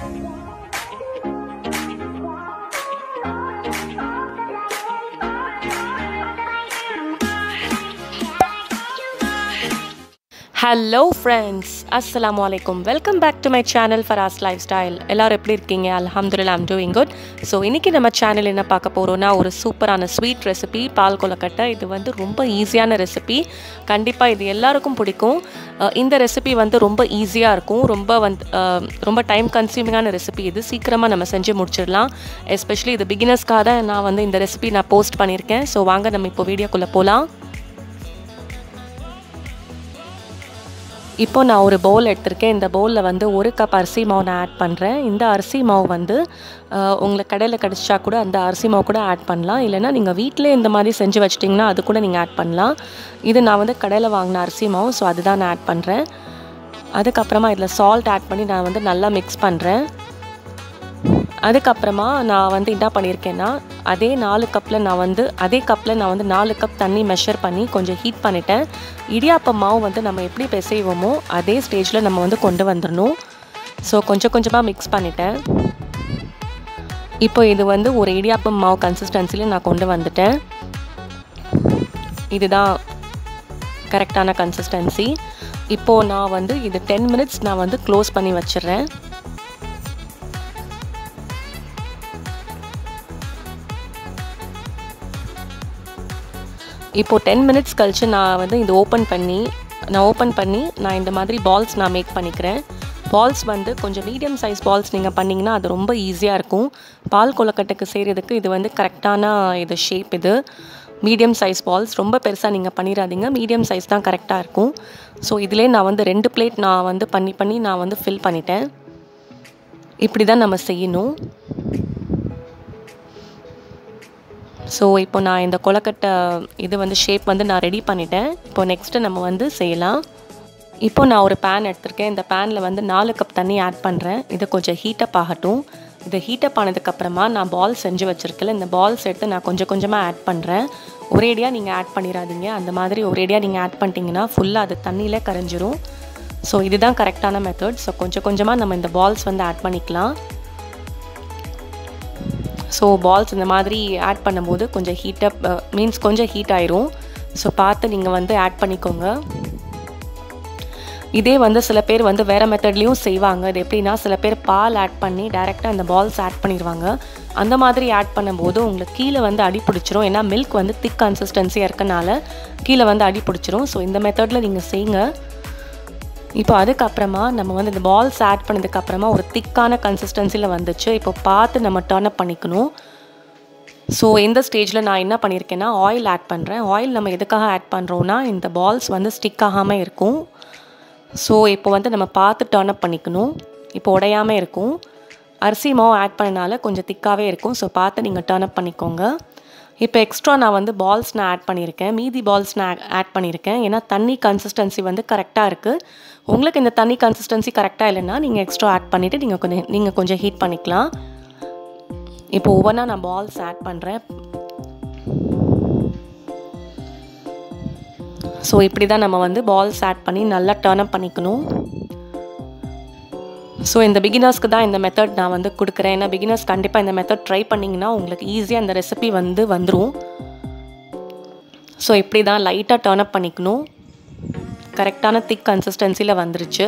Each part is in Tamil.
ஹலோ ஃப்ரெண்ட்ஸ் அஸ்ஸலாமு அலைக்கும் welcome back to my channel Faraz life style எல்லோரும் எப்படி இருக்கீங்க அல்ஹம்துலில்லா ஐம் டூயிங் குட் ஸோ இன்றைக்கி நம்ம சேனல் என்ன பார்க்க போகிறோன்னா ஒரு சூப்பரான ஸ்வீட் ரெசிபி பால் கொலக்கட்டை இது வந்து ரொம்ப ஈஸியான ரெசிபி கண்டிப்பாக இது எல்லாருக்கும் பிடிக்கும் அஹ் இந்த ரெசிபி வந்து ரொம்ப ஈஸியாக இருக்கும் ரொம்ப வந்து அஹ் ரொம்ப டைம் கன்சியூமிங்கான ரெசிபி இது சீக்கிரமாக நம்ம செஞ்சு முடிச்சிடலாம் எஸ்பெஷலி இது பிகினர்ஸ்க்காக தான் நான் வந்து இந்த ரெசிபி நான் போஸ்ட் பண்ணியிருக்கேன் ஸோ வாங்க நம்ம இப்போ வீடியோக்குள்ளே போகலாம் இப்போ நான் ஒரு பவுல் எடுத்திருக்கேன் இந்த பவுலில் வந்து ஒரு கப் அரிசி மாவு நான் ஆட் பண்ணுறேன் இந்த அரிசி மாவு வந்து அஹ், உங்களுக்கு கடையில் கிடச்சா கூட அந்த அரிசி மாவு கூட ஆட் பண்ணலாம் இல்லைனா நீங்கள் வீட்டிலே இந்த மாதிரி செஞ்சு வச்சிட்டிங்கன்னா அது கூட நீங்கள் ஆட் பண்ணலாம் இது நான் வந்து கடையில் வாங்கின அரிசி மாவு ஸோ அதுதான் நான் ஆட் பண்ணுறேன் அதுக்கப்புறமா இதில் சால்ட் ஆட் பண்ணி நான் வந்து நல்லா மிக்ஸ் பண்ணுறேன் அதுக்கப்புறமா நான் வந்து என்ன பண்ணியிருக்கேன்னா அதே நாலு கப்பில் நான் வந்து அதே கப்பில் நான் வந்து நாலு கப் தண்ணி மெஷர் பண்ணி கொஞ்சம் ஹீட் பண்ணிட்டேன் இடியாப்ப மாவு வந்து நம்ம எப்படி பிசைவோமோ அதே ஸ்டேஜில் நம்ம வந்து கொண்டு வந்துடணும் ஸோ கொஞ்சம் கொஞ்சமாக மிக்ஸ் பண்ணிட்டேன் இப்போ இது வந்து ஒரு இடியாப்பம் மாவு கன்சிஸ்டன்சியில் நான் கொண்டு வந்துட்டேன் இதுதான் கரெக்டான கன்சிஸ்டன்சி இப்போது நான் வந்து இது டென் மினிட்ஸ் நான் வந்து க்ளோஸ் பண்ணி வச்சிடுறேன் இப்போது டென் மினிட்ஸ் கழித்து நான் வந்து இது ஓப்பன் பண்ணி நான் ஓப்பன் பண்ணி நான் இந்த மாதிரி பால்ஸ் நான் மேக் பண்ணிக்கிறேன் பால்ஸ் வந்து கொஞ்சம் மீடியம் சைஸ் பால்ஸ் நீங்கள் பண்ணிங்கன்னா அது ரொம்ப ஈஸியாக இருக்கும் பால் கொலக்கட்டைக்கு செய்கிறதுக்கு இது வந்து கரெக்டான இது ஷேப் இது மீடியம் சைஸ் பால்ஸ் ரொம்ப பெருசாக நீங்கள் பண்ணிடாதீங்க மீடியம் சைஸ் தான் கரெக்டாக இருக்கும் ஸோ இதிலே நான் வந்து ரெண்டு பிளேட் நான் வந்து பண்ணி பண்ணி நான் வந்து ஃபில் பண்ணிட்டேன் இப்படி தான் நம்ம செய்யணும் ஸோ இப்போ நான் இந்த கொலக்கட்டை இது வந்து ஷேப் வந்து நான் ரெடி பண்ணிட்டேன் இப்போ நெக்ஸ்ட்டு நம்ம வந்து செய்யலாம் இப்போ நான் ஒரு பேன் எடுத்திருக்கேன் இந்த பேனில் வந்து நாலு கப் தண்ணி ஆட் பண்ணுறேன் இது கொஞ்சம் ஹீட்டப் ஆகட்டும் இது ஹீட்டப் ஆனதுக்கப்புறமா நான் பால் செஞ்சு வச்சுருக்கல இந்த பால்ஸ் எடுத்து நான் கொஞ்சம் கொஞ்சமாக ஆட் பண்ணுறேன் ஒரேடியாக நீங்கள் ஆட் பண்ணிடாதீங்க அந்த மாதிரி ஒரேடியாக நீங்கள் ஆட் பண்ணிட்டீங்கன்னா ஃபுல்லாக அது தண்ணியில் கரைஞ்சிரும் ஸோ இதுதான் கரெக்டான மெத்தட் ஸோ கொஞ்சம் கொஞ்சமாக நம்ம இந்த பால்ஸ் வந்து ஆட் பண்ணிக்கலாம் ஸோ பால்ஸ் இந்த மாதிரி ஆட் பண்ணும்போது கொஞ்சம் ஹீட்டப் மீன்ஸ் கொஞ்சம் ஹீட் ஆயிரும் ஸோ பார்த்து நீங்கள் வந்து ஆட் பண்ணிக்கோங்க இதே வந்து சில பேர் வந்து வேறு மெத்தட்லேயும் செய்வாங்க இது எப்படின்னா சில பேர் பால் ஆட் பண்ணி டைரெக்டாக அந்த பால்ஸ் ஆட் பண்ணிடுவாங்க அந்த மாதிரி ஆட் பண்ணும்போது உங்களுக்கு கீழே வந்து அடி பிடிச்சிரும் ஏன்னா மில்க் வந்து திக் கன்சிஸ்டன்சியாக இருக்கனால கீழே வந்து அடி பிடிச்சிரும் ஸோ இந்த மெத்தடில் நீங்கள் செய்யுங்க இப்போ அதுக்கப்புறமா நம்ம வந்து இந்த பால்ஸ் ஆட் பண்ணதுக்கப்புறமா ஒரு திக்கான கன்சிஸ்டன்சியில் வந்துச்சு இப்போ பார்த்து நம்ம டர்ன் அப் பண்ணிக்கணும் ஸோ இந்த ஸ்டேஜில் நான் என்ன பண்ணியிருக்கேன்னா ஆயில் ஆட் பண்ணுறேன் ஆயில் நம்ம எதுக்காக ஆட் பண்ணுறோன்னா இந்த பால்ஸ் வந்து ஸ்டிக் ஆகாமல் இருக்கும் ஸோ இப்போ வந்து நம்ம பார்த்து டர்ன் அப் பண்ணிக்கணும் இப்போ உடையாமல் இருக்கும் அரிசி மாவு ஆட் பண்ணனால கொஞ்சம் திக்காகவே இருக்கும் ஸோ பார்த்து நீங்கள் டர்ன் அப் பண்ணிக்கோங்க இப்போ எக்ஸ்ட்ரா நான் வந்து பால்ஸ் நான் ஆட் பண்ணியிருக்கேன் மீதி பால்ஸ் நான் ஆட் பண்ணியிருக்கேன் ஏன்னா தண்ணி கன்சிஸ்டன்சி வந்து கரெக்டாக இருக்குது உங்களுக்கு இந்த தண்ணி கன்சிஸ்டன்சி கரெக்டாக இல்லைன்னா நீங்கள் எக்ஸ்ட்ரா ஆட் பண்ணிவிட்டு நீங்கள் கொஞ்சம் நீங்கள் கொஞ்சம் ஹீட் பண்ணிக்கலாம் இப்போ ஒவ்வொன்றா நான் பால்ஸ் ஆட் பண்ணுறேன் ஸோ இப்படி தான் நம்ம வந்து பால்ஸ் ஆட் பண்ணி நல்லா டர்ன் அப் பண்ணிக்கணும் ஸோ இந்த பிகினர்ஸ்க்கு தான் இந்த மெத்தட் நான் வந்து கொடுக்குறேன் ஏன்னா பிகினர்ஸ் கண்டிப்பாக இந்த மெத்தட் ட்ரை பண்ணிங்கன்னா உங்களுக்கு ஈஸியாக இந்த ரெசிபி வந்து வந்துடும் ஸோ இப்படி தான் லைட்டாக டர்ன் அப் பண்ணிக்கணும் கரெக்டான திக் கன்சிஸ்டன்சியில் வந்துருச்சு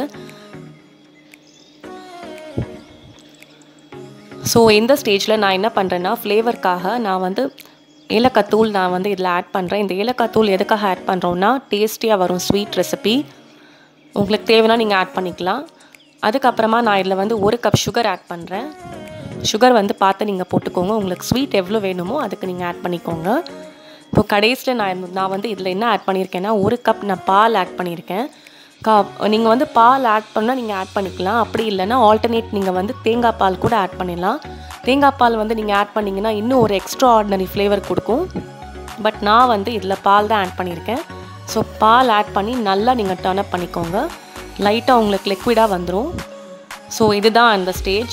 ஸோ இந்த ஸ்டேஜில் நான் என்ன பண்ணுறேன்னா ஃப்ளேவருக்காக நான் வந்து ஏலக்காய் தூள் நான் வந்து இதில் ஆட் பண்ணுறேன் இந்த ஏலக்காய் தூள் எதுக்காக ஆட் பண்ணுறோன்னா டேஸ்டியாக வரும் ஸ்வீட் ரெசிபி உங்களுக்கு தேவைன்னா நீங்கள் ஆட் பண்ணிக்கலாம் அதுக்கப்புறமா நான் இதில் வந்து ஒரு கப் சுகர் ஆட் பண்ணுறேன் சுகர் வந்து பார்த்து நீங்கள் போட்டுக்கோங்க உங்களுக்கு ஸ்வீட் எவ்வளோ வேணுமோ அதுக்கு நீங்கள் ஆட் பண்ணிக்கோங்க இப்போ கடைசியில் நான் நான் வந்து இதில் என்ன ஆட் பண்ணியிருக்கேன்னா ஒரு கப் நான் பால் ஆட் பண்ணியிருக்கேன் கா நீங்கள் வந்து பால் ஆட் பண்ணால் நீங்கள் ஆட் பண்ணிக்கலாம் அப்படி இல்லைன்னா ஆல்டர்னேட் நீங்கள் வந்து தேங்காய் பால் கூட ஆட் பண்ணிடலாம் தேங்காய் பால் வந்து நீங்கள் ஆட் பண்ணிங்கன்னா இன்னும் ஒரு எக்ஸ்ட்ரா ஆர்டினரி ஃப்ளேவர் கொடுக்கும் பட் நான் வந்து இதில் பால் தான் ஆட் பண்ணியிருக்கேன் ஸோ பால் ஆட் பண்ணி நல்லா நீங்கள் டர்ன் அப் பண்ணிக்கோங்க லைட்டாக உங்களுக்கு லிக்விடாக வந்துடும் ஸோ இதுதான் அந்த ஸ்டேஜ்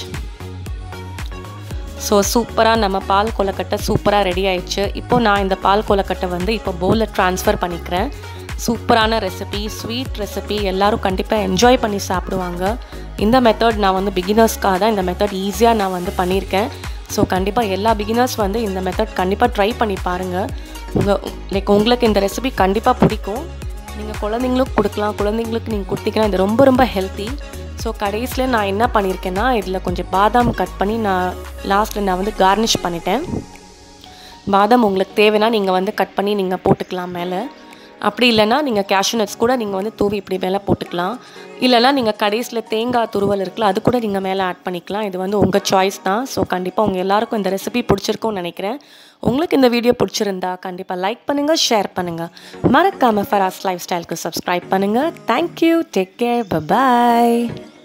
ஸோ சூப்பராக நம்ம பால் கொலக்கட்டை சூப்பராக ரெடி ஆயிடுச்சு இப்போ நான் இந்த பால் கொலக்கட்டை வந்து இப்போ பவுலில் ட்ரான்ஸ்ஃபர் பண்ணிக்கிறேன் சூப்பரான ரெசிபி ஸ்வீட் ரெசிபி எல்லோரும் கண்டிப்பாக என்ஜாய் பண்ணி சாப்பிடுவாங்க இந்த மெத்தட் நான் வந்து பிகினர்ஸ்க்காக தான் இந்த மெத்தட் ஈஸியாக நான் வந்து பண்ணியிருக்கேன் ஸோ கண்டிப்பாக எல்லா பிகினர்ஸ் வந்து இந்த மெத்தட் கண்டிப்பாக ட்ரை பண்ணி பாருங்கள் உங்கள் லைக் உங்களுக்கு இந்த ரெசிபி கண்டிப்பாக பிடிக்கும் நீங்கள் குழந்தைங்களுக்கு கொடுக்கலாம் குழந்தைங்களுக்கு நீங்கள் கொடுத்தீங்கன்னா இது ரொம்ப ரொம்ப ஹெல்த்தி ஸோ கடைசியில் நான் என்ன பண்ணியிருக்கேன்னா இதில் கொஞ்சம் பாதாம் கட் பண்ணி நான் லாஸ்ட்டில் நான் வந்து கார்னிஷ் பண்ணிட்டேன் பாதாம் உங்களுக்கு தேவைன்னா நீங்கள் வந்து கட் பண்ணி நீங்கள் போட்டுக்கலாம் மேலே அப்படி இல்லைன்னா நீங்கள் கேஷ்யூ நட்ஸ் கூட நீங்கள் வந்து தூவி இப்படி மேலே போட்டுக்கலாம் இல்லைனா நீங்கள் கடைசியில் தேங்காய் துருவல் இருக்குல்ல அது கூட நீங்கள் மேலே ஆட் பண்ணிக்கலாம் இது வந்து உங்கள் சாய்ஸ் தான் ஸோ கண்டிப்பாக உங்கள் எல்லாருக்கும் இந்த ரெசிபி பிடிச்சிருக்கும்னு நினைக்கிறேன் உங்களுக்கு இந்த வீடியோ பிடிச்சிருந்தா கண்டிப்பாக லைக் பண்ணுங்கள் ஷேர் பண்ணுங்கள் மறக்காமல் ஃபராஸ் லைஃப் ஸ்டைலுக்கு சப்ஸ்கிரைப் பண்ணுங்கள் தேங்க்யூ டேக் கேர் பாய்